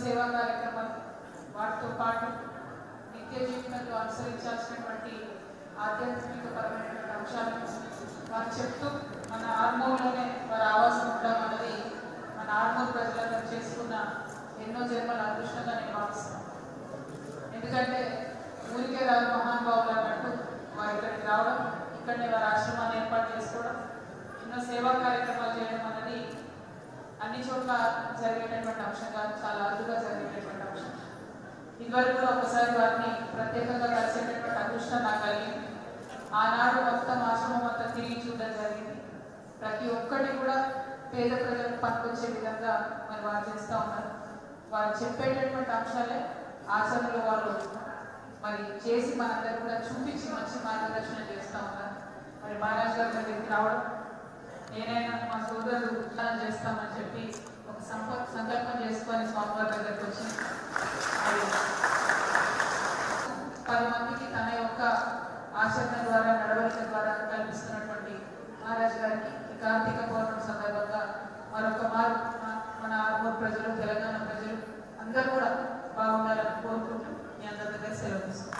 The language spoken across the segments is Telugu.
సేవా కార్యక్రమాలు వాటితో పాటు నిత్య జీవితంలో అనుసరించాల్సినటువంటి ఆధ్యాత్మిక పరమైనటువంటి అంశాలను వారు చెప్తూ మన ఆర్మూర్లోనే వారి ఆవాసం ఉండడం అనేది మన ఆర్మూర్ ప్రజలందరూ చేసుకున్న ఎన్నో జన్మల అదృష్టంగా నేను భావిస్తున్నాను ఎందుకంటే ఊరికే రాదు మహానుభావులు అన్నట్టు వారు ఇక్కడికి రావడం ఇక్కడనే వారి ఆశ్రమాన్ని ఏర్పాటు చేసుకోవడం ఎన్నో సేవా కార్యక్రమాలు చేయడం అనేది అన్ని చోట్ల జరిగేటటువంటి అంశం కాదు చాలా అరుదుగా జరిగేటటువంటి అంశం ఇదివరకు కూడా ఒకసారి వారిని ప్రత్యేకంగా కలిసేటటువంటి అదృష్టం నాకు కలిగింది ఆనాడు మొత్తం ఆశ్రమం అంతా తిరిగి చూడడం జరిగింది ప్రతి ఒక్కటి కూడా పేద ప్రజలకు పనికొచ్చే విధంగా మరి వారు చేస్తూ ఉన్నారు వారు చెప్పేటటువంటి అంశాలే ఆచరణలో వాళ్ళు మరి చేసి మనందరూ కూడా చూపించి మంచి మార్గదర్శనం చేస్తూ ఉన్నారు మరి మహారాజ్ గారి దగ్గరికి రావడం నేనైనా మా సోదరులు ఉత్సాహం చేస్తామని చెప్పి ఒక సంప సంకల్పం చేసుకొని స్వామివారి దగ్గరికి వచ్చి మరి పది మందికి తన యొక్క ఆచరణ ద్వారా నడవడిక ద్వారా కల్పిస్తున్నటువంటి మహారాజ్ గారికి ఈ కార్తీక పౌర్ణమి సందర్భంగా మరొక మారు మన- మన ఆర్మూర్ ప్రజలు తెలంగాణ ప్రజలు అందరూ కూడా బాగుండాలని కోరుకుంటూ మీ అందరి దగ్గర సెలవు తీసుకుంటాం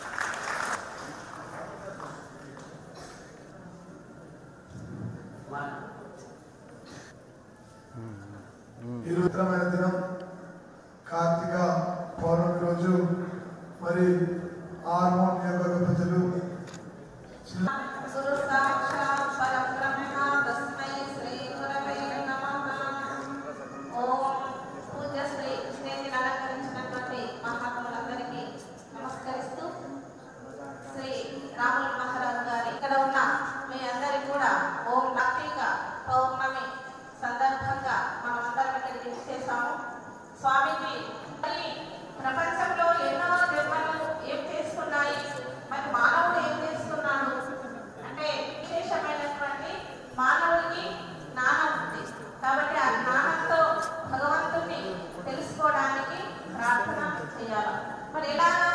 ఈ రుద్రమైన దినం కార్తీక పౌర్ణమి రోజు మరి ఆర్మోన్ నియోజకవర్గ ప్రజలు చిన్న గురు సాక్షాత్ పరబ్రహ్మ తస్మై శ్రీ గురవే నమః ఓం పూజ్య శ్రీ స్టేజిని అలంకరించినటువంటి మహాత్ములందరికీ నమస్కరిస్తూ శ్రీ రాముల మహారాజు గారి ఇక్కడ ఉన్న మీ అందరికి కూడా ఓం కార్తీక పౌర్ణమి సందర్భంగా మనమందరం ఇక్కడికి ఇచ్చేసాము స్వామికి మరి ప్రపంచంలో ఎన్నో జన్మలు ఏం చేసుకున్నాయి మరి మానవుడు ఏం చేస్తున్నాడు అంటే విశేషమైనటువంటి మానవుడికి జ్ఞానం ఉంది కాబట్టి ఆ జ్ఞానంతో భగవంతుణ్ణి తెలుసుకోవడానికి ప్రార్థన చేయాలి మరి ఎలాగా